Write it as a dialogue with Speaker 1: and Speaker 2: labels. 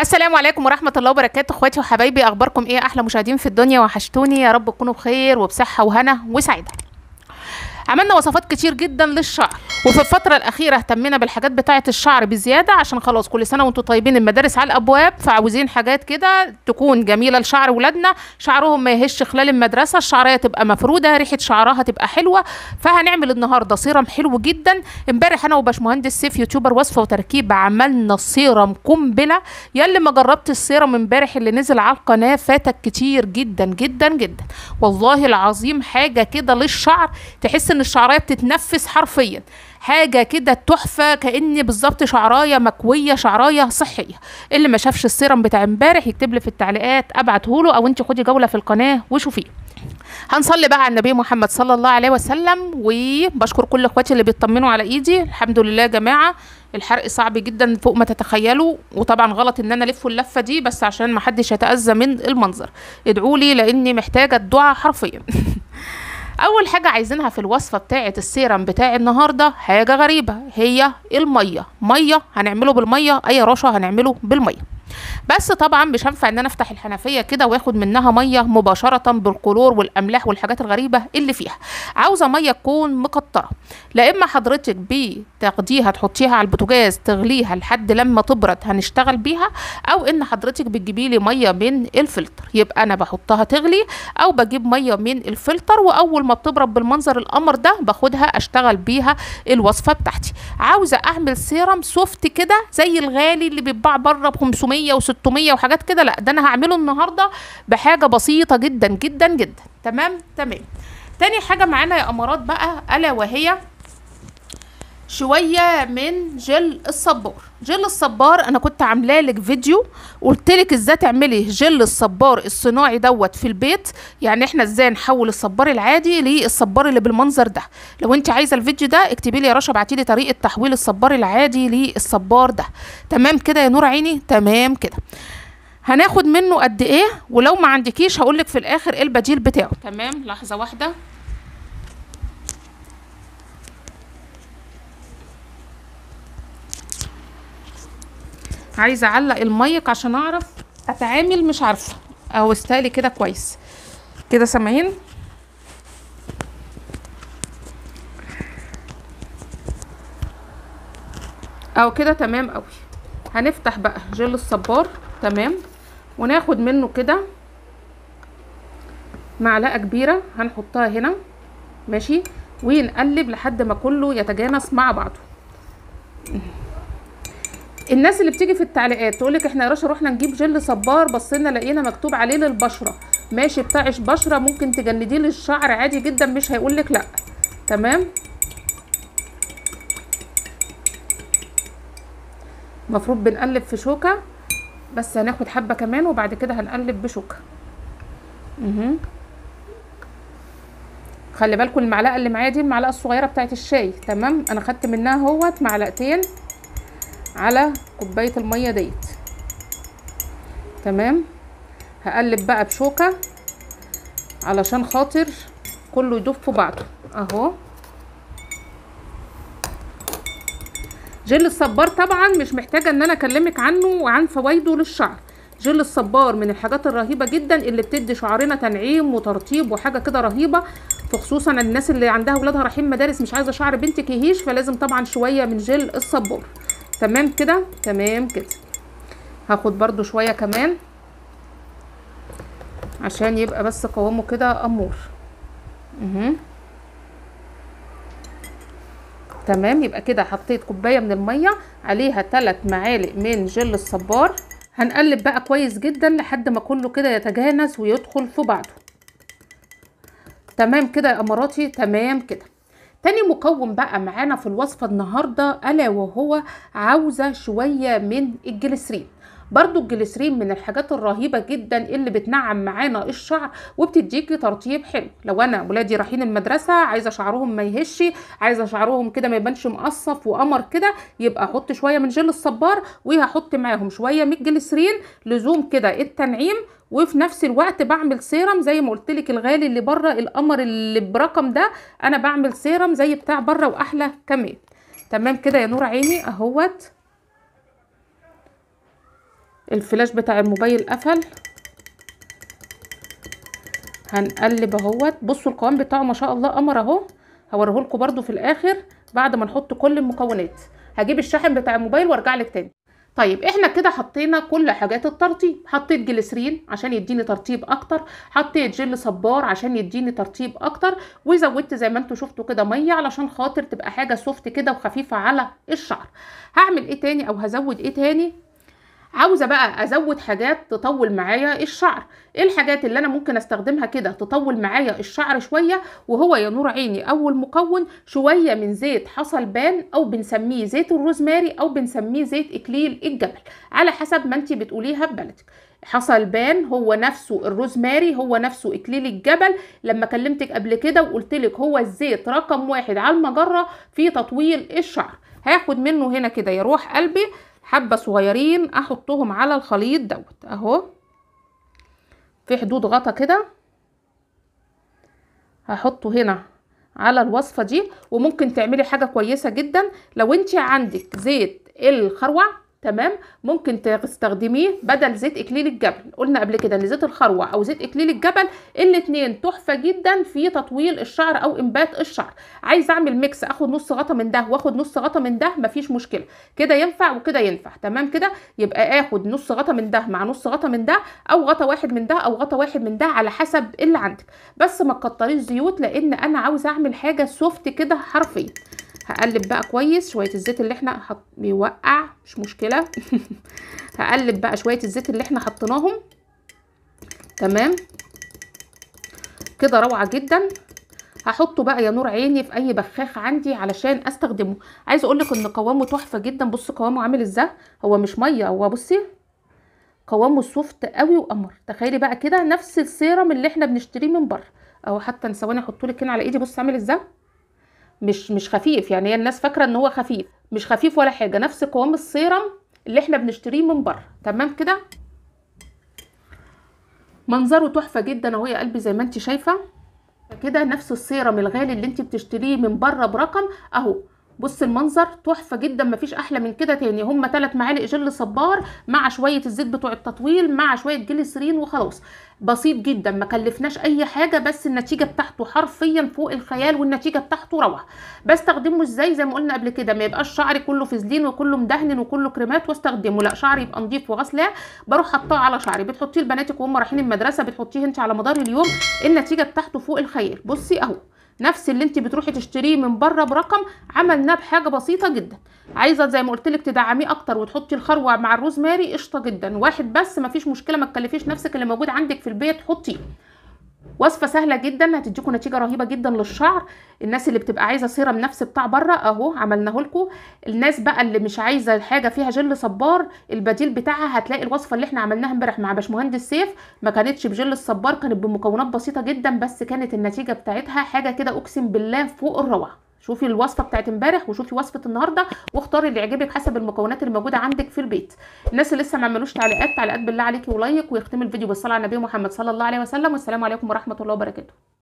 Speaker 1: السلام عليكم ورحمة الله وبركاته اخواتي وحبايبي اخباركم ايه احلى مشاهدين في الدنيا وحشتوني يا رب تكونوا بخير وبصحة وهنا وسعادة عملنا وصفات كتير جدا للشعر وفي الفترة الأخيرة اهتمينا بالحاجات بتاعة الشعر بزيادة عشان خلاص كل سنة وانتم طيبين المدارس على الأبواب فعاوزين حاجات كده تكون جميلة لشعر ولادنا شعرهم ما يهش خلال المدرسة الشعرية تبقى مفرودة ريحة شعرها تبقى حلوة فهنعمل النهاردة سيرم حلو جدا امبارح أنا وباشمهندس سيف يوتيوبر وصفة وتركيب عملنا سيرم قنبلة يلي ما جربت السيرم امبارح اللي نزل على القناة فاتك كتير جدا جدا جدا والله العظيم حاجة كده للشعر تحس ان الشعرايه بتتنفس حرفيا حاجه كده تحفه كان بالظبط شعرايه مكويه شعرايه صحيه اللي ما شافش السيرم بتاع امبارح يكتب لي في التعليقات ابعته له او انت خدي جوله في القناه وشوفيه هنصلي بقى على النبي محمد صلى الله عليه وسلم وبشكر كل اخواتي اللي بيطمنوا على ايدي الحمد لله يا جماعه الحرق صعب جدا فوق ما تتخيلوا وطبعا غلط ان انا الف اللفه دي بس عشان ما حدش يتاذى من المنظر ادعوا لي لاني محتاجه الدعاء حرفيا اول حاجه عايزينها في الوصفه بتاعه السيرم بتاع النهارده حاجه غريبه هي الميه ميه هنعمله بالميه اي رشه هنعمله بالميه بس طبعا مش هينفع ان انا افتح الحنفيه كده واخد منها ميه مباشره بالكلور والاملاح والحاجات الغريبه اللي فيها عاوزه ميه تكون مقطره لا اما حضرتك بتاخديها تحطيها على البوتاجاز تغليها لحد لما تبرد هنشتغل بيها او ان حضرتك بتجيبي لي ميه من الفلتر يبقى انا بحطها تغلي او بجيب ميه من الفلتر واول ما بتبرد بالمنظر القمر ده باخدها اشتغل بيها الوصفه بتاعتي عاوزه اعمل سيرم سوفت كده زي الغالي اللي بيتباع بره ب 500 و600 وحاجات كده لا ده انا هعمله النهارده بحاجه بسيطه جدا جدا جدا تمام تمام تاني حاجه معانا يا امارات بقى الا وهي شويه من جل الصبار جل الصبار انا كنت عاملاه لك فيديو قلت لك ازاي تعملي جل الصبار الصناعي دوت في البيت يعني احنا ازاي نحول الصبار العادي للصبار اللي بالمنظر ده لو انت عايزه الفيديو ده اكتبي لي يا رشا ابعتي لي طريقه تحويل الصبار العادي للصبار ده تمام كده يا نور عيني تمام كده هناخد منه قد ايه ولو ما عندكيش هقول لك في الاخر ايه البديل بتاعه تمام لحظه واحده عايزه اعلق المايك عشان اعرف اتعامل مش عارفه او استالي كده كويس كده سامعين او كده تمام قوي هنفتح بقى جل الصبار تمام وناخد منه كده معلقه كبيره هنحطها هنا ماشي ونقلب لحد ما كله يتجانس مع بعضه الناس اللي بتيجي في التعليقات تقولك احنا يا رشا رحنا نجيب جل صبار بصينا لقينا مكتوب عليه للبشره ماشي بتاع بشره ممكن تجنديه للشعر عادي جدا مش هيقولك لا تمام المفروض بنقلب في شوكه بس هناخد حبه كمان وبعد كده هنقلب بشوكه اها خلي بالكم المعلقه اللي معايا دي المعلقه الصغيره بتاعت الشاي تمام انا خدت منها اهوت معلقتين على كوبايه الميه ديت تمام هقلب بقى بشوكه علشان خاطر كله يدوب في بعضه اهو جل الصبار طبعا مش محتاجه ان انا اكلمك عنه وعن فوائده للشعر جل الصبار من الحاجات الرهيبه جدا اللي بتدي شعرنا تنعيم وترطيب وحاجه كده رهيبه فخصوصا الناس اللي عندها ولادها رايحين مدارس مش عايزه شعر بنتك يهيش فلازم طبعا شويه من جل الصبار تمام كده تمام كده هاخد برضو شويه كمان عشان يبقى بس قوامه كده امور اها تمام يبقى كده حطيت كوبايه من الميه عليها 3 معالق من جل الصبار هنقلب بقى كويس جدا لحد ما كله كده يتجانس ويدخل في بعضه تمام كده يا اماراتي تمام كده تاني مكون بقى معانا في الوصفة النهاردة ألا وهو عاوزة شوية من الجليسرين برضو الجليسرين من الحاجات الرهيبة جدا اللي بتنعم معانا الشعر وبتديكي ترطيب حلو لو انا ولادي رايحين المدرسة عايزة شعرهم ما يهش عايزة شعرهم كده ما يبانش مقصف وقمر كده يبقى احط شوية من جل الصبار وهحط معاهم شوية من الجليسرين لزوم كده التنعيم وفي نفس الوقت بعمل سيرم زي ما قلت لك الغالي اللي بره القمر اللي برقم ده انا بعمل سيرم زي بتاع بره واحلى كمان تمام كده يا نور عيني اهوت الفلاش بتاع الموبايل قفل هنقلب اهوت بصوا القوام بتاعه ما شاء الله قمر اهو هوريهولكوا برده في الاخر بعد ما نحط كل المكونات هجيب الشاحن بتاع الموبايل وارجع لك تاني طيب احنا كده حطينا كل حاجات الترطيب حطيت جليسرين عشان يديني ترطيب اكتر حطيت جل صبار عشان يديني ترطيب اكتر وزودت زي ما انتوا شفتوا كده ميه علشان خاطر تبقى حاجه سوفت كده وخفيفه على الشعر هعمل ايه تاني او هزود ايه تاني عاوزه بقى ازود حاجات تطول معايا الشعر ايه الحاجات اللي انا ممكن استخدمها كده تطول معايا الشعر شويه وهو يا نور عيني اول مكون شويه من زيت حصل بان او بنسميه زيت الروزماري او بنسميه زيت اكليل الجبل على حسب ما انت بتقوليها ببلدك حصل بان هو نفسه الروزماري هو نفسه اكليل الجبل لما كلمتك قبل كده وقلت لك هو الزيت رقم واحد على المجره في تطويل الشعر هاخد منه هنا كده يروح قلبي حبة صغيرين احطهم على الخليط دوت اهو في حدود غطا كده هحطه هنا على الوصفة دي وممكن تعملي حاجة كويسة جدا لو انت عندك زيت الخروع تمام ممكن تستخدميه بدل زيت اكليل الجبل قلنا قبل كده ان زيت الخروع او زيت اكليل الجبل الاتنين تحفه جدا في تطويل الشعر او انبات الشعر عايز اعمل ميكس اخد نص غطا من ده واخد نص غطا من ده مفيش مشكله كده ينفع وكده ينفع تمام كده يبقى اخد نص غطا من ده مع نص غطا من ده او غطا واحد من ده او غطا واحد من ده على حسب اللي عندك بس ما تكتريش زيوت لان انا عاوزه اعمل حاجه سوفت كده حرفيا هقلب بقى كويس شويه الزيت اللي احنا حط... بيوقع مش مشكله هقلب بقى شويه الزيت اللي احنا حطيناهم تمام كده روعه جدا هحطه بقى يا نور عيني في اي بخاخ عندي علشان استخدمه عايزه اقول لك ان قوامه تحفه جدا بص قوامه عامل ازاي هو مش ميه هو بصي قوامه سوفت قوي وقمر تخيلي بقى كده نفس السيرم اللي احنا بنشتريه من بره اهو حتى ثواني احطه لك هنا على ايدي بص عامل ازاي مش مش خفيف يعني هي الناس فاكره ان هو خفيف مش خفيف ولا حاجه نفس قوام السيرم اللي احنا بنشتريه من بره تمام كده منظره تحفه جدا اهو يا قلبي زي ما انت شايفه كده نفس السيرم الغالي اللي انت بتشتريه من بره برقم اهو بص المنظر تحفه جدا مفيش احلى من كده تاني هما 3 معالق جل صبار مع شويه الزيت بتوع التطويل مع شويه جليسرين وخلاص بسيط جدا ما كلفناش اي حاجه بس النتيجه بتاعته حرفيا فوق الخيال والنتيجه بتاعته روعه بستخدمه ازاي زي ما قلنا قبل كده ما يبقاش شعري كله فازلين وكله مدهن وكله كريمات واستخدمه لا شعري يبقى نضيف وغسلاه بروح حطاه على شعري بتحطيه لبناتك وهم رايحين المدرسه بتحطيه انت على مدار اليوم النتيجه بتاعته فوق الخيال بصي اهو نفس اللي انت بتروحي تشتريه من بره برقم عملناه بحاجه بسيطه جدا عايزه زي ما قلت لك تدعميه اكتر وتحطي الخروع مع الروزماري قشطه جدا واحد بس مفيش مشكله ما تكلفيش نفسك اللي موجود عندك في البيت حطيه وصفه سهله جدا هتديكم نتيجه رهيبه جدا للشعر الناس اللي بتبقى عايزه سيرم نفس بتاع بره اهو عملناه لكم الناس بقى اللي مش عايزه حاجه فيها جل صبار البديل بتاعها هتلاقي الوصفه اللي احنا عملناها امبارح مع باشمهندس سيف ما كانتش بجل الصبار كانت بمكونات بسيطه جدا بس كانت النتيجه بتاعتها حاجه كده اقسم بالله فوق الروعه شوفي الوصفه بتاعت امبارح وشوفي وصفه النهارده واختاري اللي يعجبك حسب المكونات اللي موجوده عندك في البيت الناس اللي لسه ما عملوش تعليقات تعليقات بالله عليكي ولايك ويختم الفيديو بالصلاه على النبي محمد صلى الله عليه وسلم والسلام عليكم ورحمه الله وبركاته